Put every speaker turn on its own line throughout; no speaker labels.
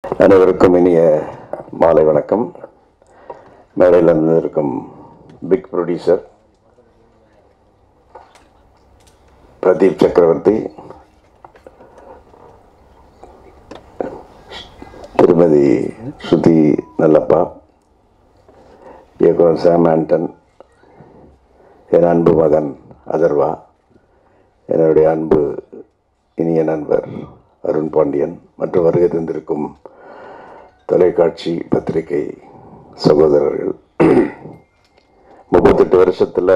அனைவருக்கும் இனிய மாலை வணக்கம் மேடையில் இருந்து இருக்கும் பிக் ப்ரொடியூசர் பிரதீப் சக்கரவர்த்தி திருமதி ஸ்ருதி நல்லப்பா இயக்குனர் சாம் ஆண்டன் என் அன்பு மகன் அதர்வா என்னுடைய அன்பு இனிய நண்பர் அருண் பாண்டியன் மற்றும் வருகை தந்திருக்கும் தொலைக்காட்சி பத்திரிகை சகோதரர்கள் முப்பத்தெட்டு வருஷத்தில்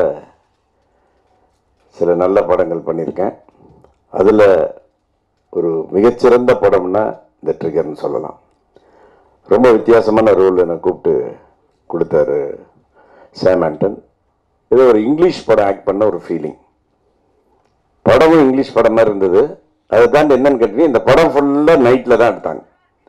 சில நல்ல படங்கள் பண்ணியிருக்கேன் அதில் ஒரு மிகச்சிறந்த படம்னா இந்த ட்ரிகர்னு சொல்லலாம் ரொம்ப வித்தியாசமான ரோல் என்னை கூப்பிட்டு கொடுத்தாரு சாம் ஆண்டன் இது ஒரு இங்கிலீஷ் படம் ஆக்ட் பண்ண ஒரு ஃபீலிங் படமும் இங்கிலீஷ் படம் மாதிரி இருந்தது அதை தாண்டி என்னன்னு கேட்டீங்கன்னா இந்த படம் ஃபுல்லாக நைட்டில் தான் எடுத்தாங்க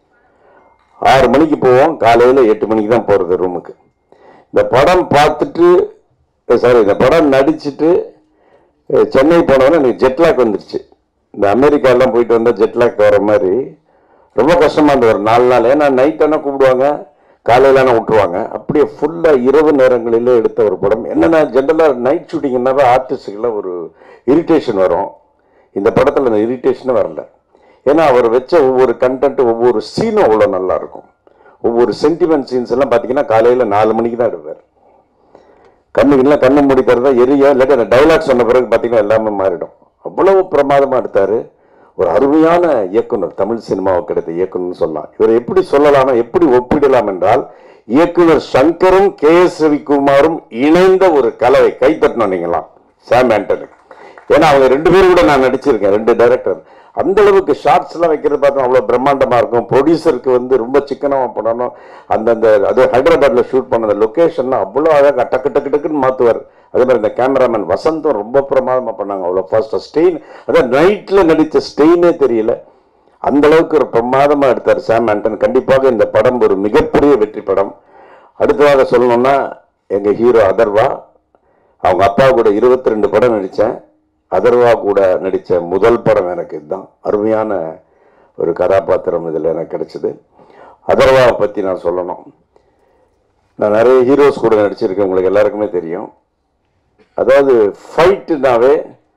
ஆறு மணிக்கு போவோம் காலையில் எட்டு மணிக்கு தான் போகிறது ரூமுக்கு இந்த படம் பார்த்துட்டு சாரி இந்த படம் நடிச்சுட்டு அஹ், சென்னை போனவொடனே எனக்கு ஜெட்லாக் வந்துருச்சு இந்த அமெரிக்காலாம் போயிட்டு வந்தால் ஜெட்லாக் வர மாதிரி ரொம்ப கஷ்டமாக இருந்தது ஒரு நாலு நாள் ஏன்னா நைட் ஆனால் கூப்பிடுவாங்க காலையில ஆனால் விட்டுருவாங்க அப்படியே ஃபுல்லாக இரவு நேரங்களிலே எடுத்த ஒரு படம் என்னென்னா ஜென்ரலாக நைட் ஷூட்டிங்னாவே ஆர்டிஸ்டுக்கெல்லாம் ஒரு இரிட்டேஷன் வரும் இந்த படத்தில் அந்த இரிட்டேஷனே வரல ஏன்னா அவர் வச்ச ஒவ்வொரு கண்டென்ட் ஒவ்வொரு சீனும் அவ்வளோ நல்லா இருக்கும் ஒவ்வொரு சென்டிமெண்ட் சீன்ஸ் எல்லாம் பார்த்தீங்கன்னா காலையில் நாலு மணிக்கு தான் எடுப்பார் கண்ணுக்குலாம் கண்ணு மூடி தரதா எரிய இல்லாட்டி அந்த டைலாக் சொன்ன பிறகு பார்த்தீங்கன்னா எல்லாமே மாறிடும் அவ்வளவு பிரமாதமாக எடுத்தார் ஒரு அருமையான இயக்குனர் தமிழ் சினிமாவுக்கு கிடைத்த இயக்குனர்னு சொல்லலாம் இவரை எப்படி சொல்லலாம்னா எப்படி ஒப்பிடலாம் என்றால் இயக்குனர் சங்கரும் கே எஸ் ரவிக்குமாரும் இணைந்த ஒரு கலவை கைத்தட்டணும் நீங்களாம் சாம் ஆண்டனுக்கு ஏன்னா அவங்க ரெண்டு பேரும் கூட நான் நடிச்சிருக்கேன் ரெண்டு டைரக்டர் அந்த அளவுக்கு ஷார்ட்ஸ் எல்லாம் வைக்கிறது பார்த்தா அவ்வளோ பிரம்மாண்டமா இருக்கும் ப்ரொடியூசருக்கு வந்து ரொம்ப சிக்கனமா பண்ணணும் அந்தந்த அது ஹைதராபாத்ல ஷூட் பண்ண அந்த லொக்கேஷன்லாம் அவ்வளோ அழகாக டக்கு டக்கு டக்குன்னு மாற்றுவார் அதே மாதிரி இந்த கேமராமேன் வசந்தும் ரொம்ப பிரமாதமா பண்ணாங்க அவ்வளோ ஃபாஸ்ட்டாக ஸ்டெயின் அதான் நைட்டில் நடித்த ஸ்டெயினே தெரியல அந்த அளவுக்கு ஒரு பிரமாதமா எடுத்தார் சாம் ஆண்டன் கண்டிப்பாக இந்த படம் ஒரு மிகப்பெரிய வெற்றி படம் அடுத்ததாக சொல்லணும்னா எங்க ஹீரோ அதர்வா அவங்க அப்பா கூட இருபத்தி ரெண்டு படம் நடித்தேன் அதர்வா கூட நடித்த முதல் படம் எனக்கு இதுதான் அருமையான ஒரு கதாபாத்திரம் இதில் எனக்கு கிடைச்சது அதர்வாவை பற்றி நான் சொல்லணும் நான் நிறைய ஹீரோஸ் கூட நடிச்சிருக்கேன் உங்களுக்கு எல்லாருக்குமே தெரியும் அதாவது ஃபைட்டுனாவே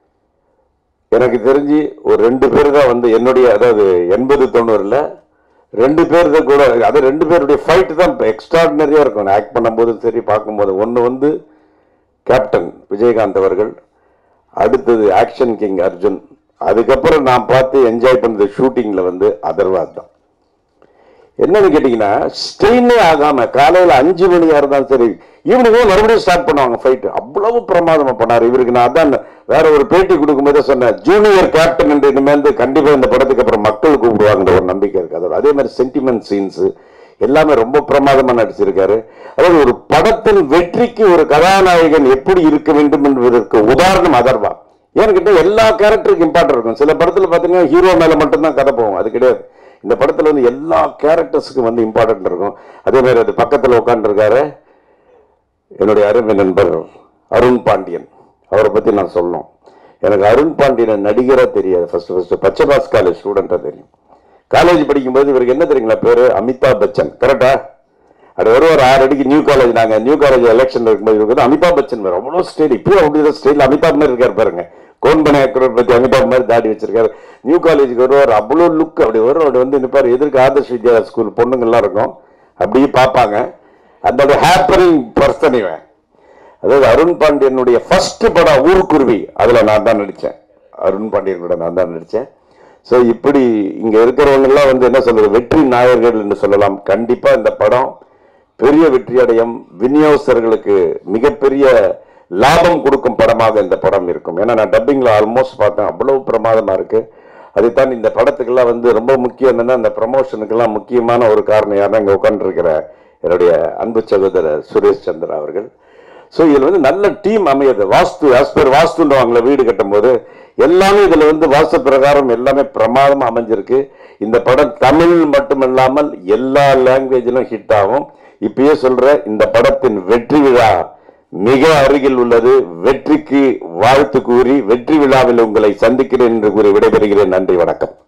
எனக்கு தெரிஞ்சு ஒரு ரெண்டு பேர் தான் வந்து என்னுடைய அதாவது எண்பது தொண்ணூறில் ரெண்டு பேர் தான் கூட அது ரெண்டு பேருடைய ஃபைட் தான் எக்ஸ்ட்ராடினரியாக இருக்கும் ஆக்ட் பண்ணும்போதும் சரி பார்க்கும்போது ஒன்று வந்து கேப்டன் விஜயகாந்த் அவர்கள் அடுத்தது ஆக்ஷன் கிங் அர்ஜுன் அதுக்கப்புறம் நான் பார்த்து என்ஜாய் பண்ணது ஷூட்டிங்கில் வந்து அதர்வாத் தான் என்னன்னு கேட்டிங்கன்னா ஸ்ட்ரெயினே ஆகாம காலையில் அஞ்சு மணியா இருந்தாலும் சரி ஈவினிங்கே மறுபடியும் ஸ்டார்ட் பண்ணுவாங்க ஃபைட் அவ்வளவு பிரமாதமா பண்ணார் இவருக்கு நான் அதான் வேற ஒரு பேட்டி கொடுக்கும்போது சொன்னேன் ஜூனியர் கேப்டன் என்று இனிமேல் கண்டிப்பா இந்த படத்துக்கு அப்புறம் மக்கள் கூப்பிடுவாங்கன்ற ஒரு நம்பிக்கை இருக்கு அதோட அதே மாதிரி சென்டிமெண்ட் சீன்ஸ் எல்லாமே ரொம்ப பிரமாதமா நடிச்சிருக்காரு அதாவது ஒரு படத்தின் வெற்றிக்கு ஒரு கதாநாயகன் எப்படி இருக்க வேண்டும் என்பதற்கு உதாரணம் அதர்வா ஏன்னு கேட்டால் எல்லா கேரக்டருக்கு இம்பார்ட்டன் இருக்கும் சில படத்துல பார்த்தீங்கன்னா ஹீரோ மேல மட்டும்தான் கதை போகும் அது கிடையாது இந்த படத்துல வந்து எல்லா கேரக்டர்ஸுக்கும் வந்து இம்பார்ட்டன்ட் இருக்கும் அதே மாதிரி அது பக்கத்துல உட்காந்துருக்காரு என்னுடைய அருமை நண்பர் அருண் பாண்டியன் அவரை பத்தி நான் சொல்லணும் எனக்கு அருண் பாண்டியன் நடிகரா தெரியாது ஃபர்ஸ்ட் ஃபர்ஸ்ட் பச்சைபாஸ் காலேஜ் ஸ்டூடெண்டா தெரியும் காலேஜ் படிக்கும்போது இவருக்கு என்ன தெரியுங்களா பேரு அமிதாப் பச்சன் கரெக்டா அது ஒரு ஒரு ஆறு அடிக்கு நியூ காலேஜ் நாங்க நியூ காலேஜ் எலெக்ஷன் இருக்கும்போது இவருக்கு வந்து அமிதாப் பச்சன் வேறு அவ்வளோ ஸ்டைல் இப்பயும் அப்படி ஸ்டைல் அமிதாப் மாதிரி இருக்காரு பாருங்க கோன்பனை அக்ரர் பத்தி அமிதாப் மாதிரி தாடி வச்சிருக்காரு நியூ காலேஜுக்கு வருவார் அவ்வளோ லுக் அப்படி வரும் அப்படி வந்து நிற்பார் எதிர்க்கு ஆதர்ஷ் வித்யா ஸ்கூல் பொண்ணுங்கள்லாம் இருக்கும் அப்படியே பார்ப்பாங்க அந்த ஹேப்பனிங் பர்சன் இவன் அதாவது அருண் பாண்டியனுடைய ஃபர்ஸ்ட் படம் ஊர்க்குருவி அதுல நான் தான் நடிச்சேன் அருண் பாண்டியன் கூட நான் தான் நடிச்சேன் ஸோ இப்படி இங்க இருக்கிறவங்க எல்லாம் வந்து என்ன சொல்றது வெற்றி நாயகர்கள் என்று சொல்லலாம் கண்டிப்பா இந்த படம் பெரிய வெற்றி அடையும் விநியோகஸ்தர்களுக்கு மிகப்பெரிய லாபம் கொடுக்கும் படமாக இந்த படம் இருக்கும் ஏன்னா நான் டப்பிங்ல ஆல்மோஸ்ட் பார்த்தேன் அவ்வளவு பிரமாதமா இருக்கு அதைத்தான் இந்த படத்துக்கெல்லாம் வந்து ரொம்ப முக்கியம் என்னன்னா இந்த ப்ரமோஷனுக்கெல்லாம் முக்கியமான ஒரு காரணம் யாருன்னா இங்க உட்காந்துருக்கிற என்னுடைய அன்பு சகோதரர் சுரேஷ் சந்திரா அவர்கள் ஸோ இதில் வந்து நல்ல டீம் அமையுது வாஸ்து ஆஸ் பர் வாஸ்துன்றவாங்கள வீடு கட்டும்போது எல்லாமே இதில் வந்து வாஸ்து பிரகாரம் எல்லாமே பிரமாதமாக அமைஞ்சிருக்கு இந்த படம் தமிழ் மட்டுமல்லாமல் எல்லா லாங்குவேஜிலும் ஹிட் ஆகும் இப்பயே சொல்ற இந்த படத்தின் வெற்றி விழா மிக அருகில் உள்ளது வெற்றிக்கு வாழ்த்து கூறி வெற்றி விழாவில் உங்களை சந்திக்கிறேன் என்று கூறி விடைபெறுகிறேன் நன்றி வணக்கம்